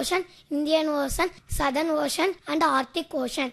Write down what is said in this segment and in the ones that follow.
Ocean, Indian Ocean, Southern Ocean, and Arctic Ocean.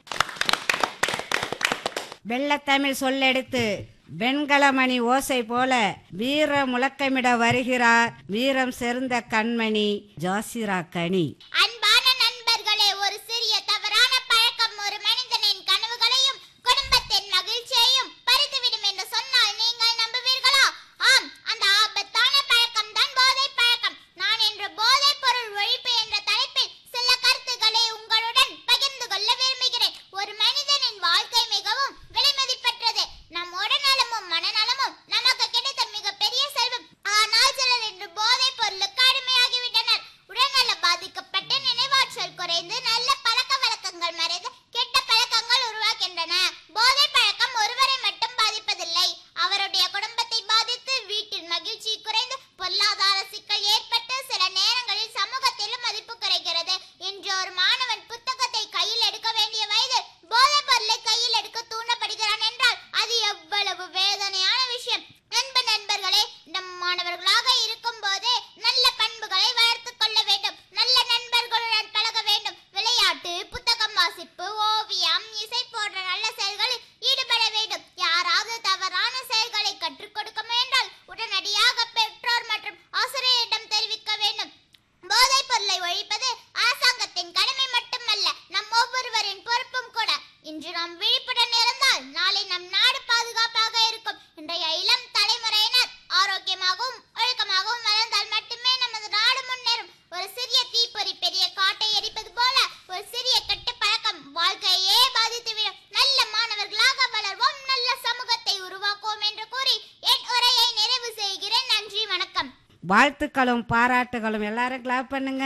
வெள்ளத்தமிழ் சொல்லெடுத்து வெண்கலமணி ஓசை போல வீர முழக்கமிட வருகிறார் வீரம் செறிந்த கண்மணி ஜாசிரா கனி அன்பான நண்பர்களே ஒரு சிறிய தவறான பழக்கம் ஒரு மனிதனின் கனவுகளையும் குடும்பத்தின் மகிழ்ச்சியையும் பறித்துவிடும் என்று சொன்னால் நீங்கள் நம்புவீர்களா ஆம் அந்த ஆபத்தான பழக்கம் தான் போதை பழக்கம் நான் இன்று போதைப் பொருள் ஒழிப்பு என்ற தலைப்பில் சில கருத்துக்களை உங்களுடன் பகிர்ந்து கொள்ள விரும்புகிறேன் ஒரு மனிதனின் வாழ்க்கை மிகவும் விலைமதிப்பற்றது நம் உடல்நலமும் மனநலமும் நமக்கு கிடைத்த மிகப்பெரிய செல்வம் ஆனால் சிலர் இன்று போதைப் பொருளுக்கு அடிமையாகிவிட்டனர் உடல்நலம் பாதிக்கப்பட்டு நினைவாற்றல் குறைந்து நல்ல பழக்க வழக்கங்கள் மறைந்து கெட்ட பழக்கங்கள் உருவாகின்றன போதை பழக்கம் ஒருவரை மட்டும் பாதிப்பதில்லை அவருடைய குடும்பத்தை பாதித்து வீட்டில் மகிழ்ச்சி குறைந்து பொருளாதார சிக்கல் ஏற்பட்டு சில நேரங்களில் சமூகத்திலும் மதிப்பு குறைகிறது இன்று ஒரு மாணவன் புத்தகத்தை கையில் எடுக்க வேண்டிய வயதில் போதைப் பொருளை கையில் எடுக்க தூண்டப்படுகிறான் என்றால் அது எவ்வளவு வேதனையான விஷயம் நண்ப நண்பர்களே நம் மாணவர்களாக இருக்கும் போதே நல்ல பண்புகளை வளர்த்துக் கொள்ள வேண்டும் நல்ல நண்பர்களுடன் பழக வேண்டும் விளையாட்டு புத்தகம் வாசிப்பு ஓவியம் இசை போன்ற நல்ல செயல்களில் ஈடுபட வேண்டும் யாராவது தவறான செயல்களை கற்றுக் கொடுக்க முயன்றால் உடனடியாக பெற்றோர் மற்றும் ஆசிரியரிடம் தெரிவிக்க வேண்டும் போதைப் பொருளை ஒழிப்பது அரசாங்கத்தின் கடமை மட்டுமல்ல நம் ஒவ்வொருவரின் பொறுப்பும் கூட இன்று நாம் விழிப்புடன் இருந்தால் நாளை நம் நாடு பாதுகாப்பாக இருக்கும் இன்றைய இளம் தலைமுறையினர் ஆரோக்கியமாகவும் ஒழுக்கமாகவும் வளர்ந்தால் மட்டுமே நமது நாடு முன்னேறும் ஒரு சிறிய தீப்பொறி பெரிய காட்டை எரிப்பது போல ஒரு சிறிய கெட்ட பழக்கம் வாழ்க்கையே பாதித்துவிடும் நல்ல மாணவர்களாக வளர்வோம் நல்ல சமூகத்தை உருவாக்குவோம் என்று கூறி என் உரையை நிறைவு செய்கிறேன் நன்றி வணக்கம் வாழ்த்துக்களும் பாராட்டுகளும் எல்லாரும் கிளாப் பண்ணுங்க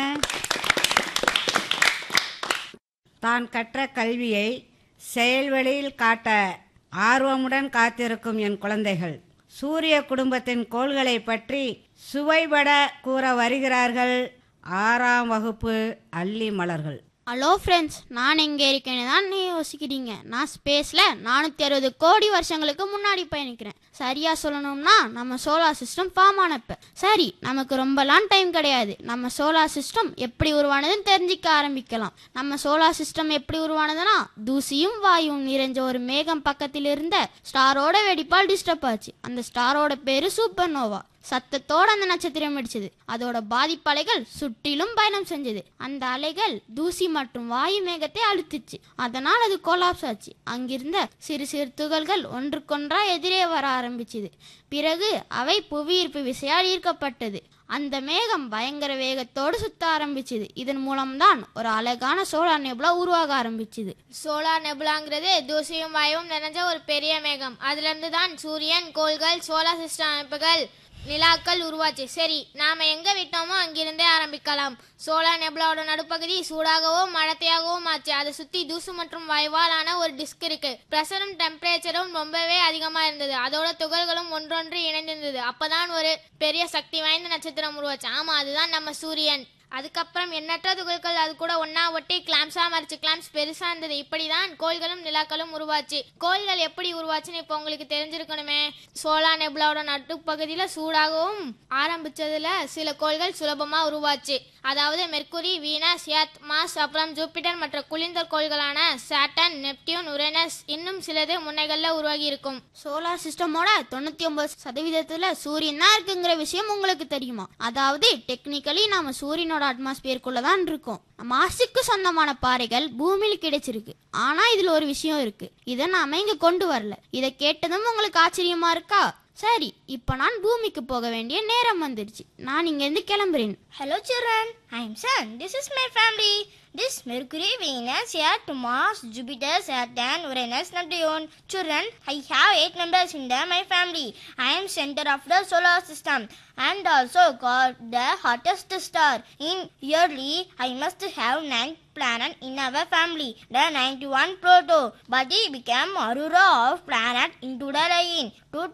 தான் கற்ற கல்வியை செயல்வெளியில் காட்ட ஆர்வமுடன் காத்திருக்கும் என் குழந்தைகள் சூரிய குடும்பத்தின் கோள்களை பற்றி சுவைபட கூற வருகிறார்கள் ஆறாம் வகுப்பு அள்ளி மலர்கள் ஹலோ ஃப்ரெண்ட்ஸ் நான் எங்கே இருக்கேன்னு தான் நீ யோசிக்கிறீங்க நான் ஸ்பேஸில் நானூற்றி அறுபது கோடி வருஷங்களுக்கு முன்னாடி பயணிக்கிறேன் சரியாக சொல்லணும்னா நம்ம சோலார் சிஸ்டம் ஃபார்ம் ஆனப்ப சரி நமக்கு ரொம்பலாம் டைம் கிடையாது நம்ம சோலார் சிஸ்டம் எப்படி உருவானதுன்னு தெரிஞ்சிக்க ஆரம்பிக்கலாம் நம்ம சோலார் சிஸ்டம் எப்படி உருவானதுன்னா தூசியும் வாயும் நிறைஞ்ச ஒரு மேகம் பக்கத்தில் இருந்த ஸ்டாரோட வெடிப்பால் டிஸ்டர்ப் ஆச்சு அந்த ஸ்டாரோட பேரு சூப்பர் நோவா சத்தத்தோட அந்த நட்சத்திரம் வெடிச்சது அதோட பாதிப்பலைகள் சுற்றிலும் பயணம் செஞ்சது அந்த அலைகள் தூசி மற்றும் வாயு மேகத்தை அழுத்துச்சு அதனால் அது கொலாப்ஸ் ஆச்சு அங்கிருந்த சிறு சிறு துகள்கள் ஒன்றுக்கொன்றா எதிரே வர ஆரம்பிச்சுது பிறகு அவை புவியீர்ப்பு விசையால் ஈர்க்கப்பட்டது அந்த மேகம் பயங்கர வேகத்தோடு சுத்த ஆரம்பிச்சுது இதன் மூலம்தான் ஒரு அழகான சோலார் நெபுலா உருவாக ஆரம்பிச்சுது சோலார் நெபுலாங்கிறது தூசியும் வாயுவும் நிறைஞ்ச ஒரு பெரிய மேகம் அதுல இருந்து தான் சூரியன் கோள்கள் சோலார் சிஸ்டம் அமைப்புகள் நிலாக்கள் உருவாச்சு சரி நாம எங்க விட்டோமோ அங்கிருந்தே ஆரம்பிக்கலாம் சோலார் நெபுலாவோட நடுப்பகுதி சூடாகவும் மழத்தையாகவும் ஆச்சு அதை சுத்தி தூசு மற்றும் வாயுவாலான ஒரு டிஸ்க் இருக்கு ப்ரெஷரும் டெம்பரேச்சரும் ரொம்பவே அதிகமா இருந்தது அதோட துகள்களும் ஒன்றொன்று இணைந்திருந்தது அப்பதான் ஒரு பெரிய சக்தி வாய்ந்த நட்சத்திரம் உருவாச்சு ஆமா அதுதான் நம்ம சூரியன் அதுக்கப்புறம் எண்ணற்ற துகள்கள் அது கூட ஒன்னா ஒட்டி கிளாம்ஸா மறைச்சு கிளாம்ஸ் பெருசா இருந்தது இப்படிதான் கோள்களும் நிலாக்களும் உருவாச்சு கோள்கள் எப்படி உருவாச்சுன்னு இப்போ உங்களுக்கு தெரிஞ்சிருக்கணுமே சோலா நெபுலாவோட நடுப்பகுதியில சூடாகவும் ஆரம்பிச்சதுல சில கோள்கள் சுலபமா உருவாச்சு அதாவது மெர்க்குரி வீனஸ் எர்த் மாஸ் அப்புறம் ஜூபிட்டர் மற்ற குளிர்ந்த கோள்களான சாட்டன் நெப்டியூன் உரேனஸ் இன்னும் சிலது முன்னைகள்ல உருவாகி இருக்கும் சோலார் சிஸ்டமோட தொண்ணூத்தி ஒன்பது சதவீதத்துல சூரியன் தான் இருக்குங்கிற விஷயம் உங்களுக்கு தெரியுமா அதாவது டெக்னிக்கலி நாம சூரியனோட அட்மாஸ்பியருக்குள்ள தான் இருக்கோம் மாசுக்கு சொந்தமான பாறைகள் பூமியில கிடைச்சிருக்கு ஆனா இதுல ஒரு விஷயம் இருக்கு இதை நாம இங்க கொண்டு வரல இதை கேட்டதும் உங்களுக்கு ஆச்சரியமா இருக்கா சரி இப்ப நான் பூமிக்கு போக வேண்டிய நேரம் வந்துருச்சு நான் இங்க இருந்து கிளம்புறேன் Hello children, I am Sun. This is my family. This Mercury, Venus, Earth, Mars, Jupiter, Saturn, Uranus, Neptune. Children, I have eight members in the, my family. I am center of the solar system and also called the hottest star. In yearly, I must have nine planet in our family. The 91 Pluto, but he became Aurora of planet into the line.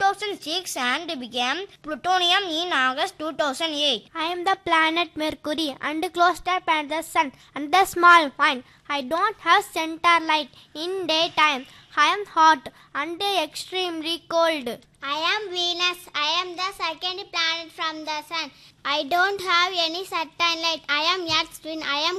2006 and became plutonium in August 2008. I am the planet Mercury and closest planet the Sun and the small one. I don't have center light in daytime. I am hot and extremely cold. I am Venus. I am the second planet from the sun. I don't have any certain light. I am Earth's twin. I am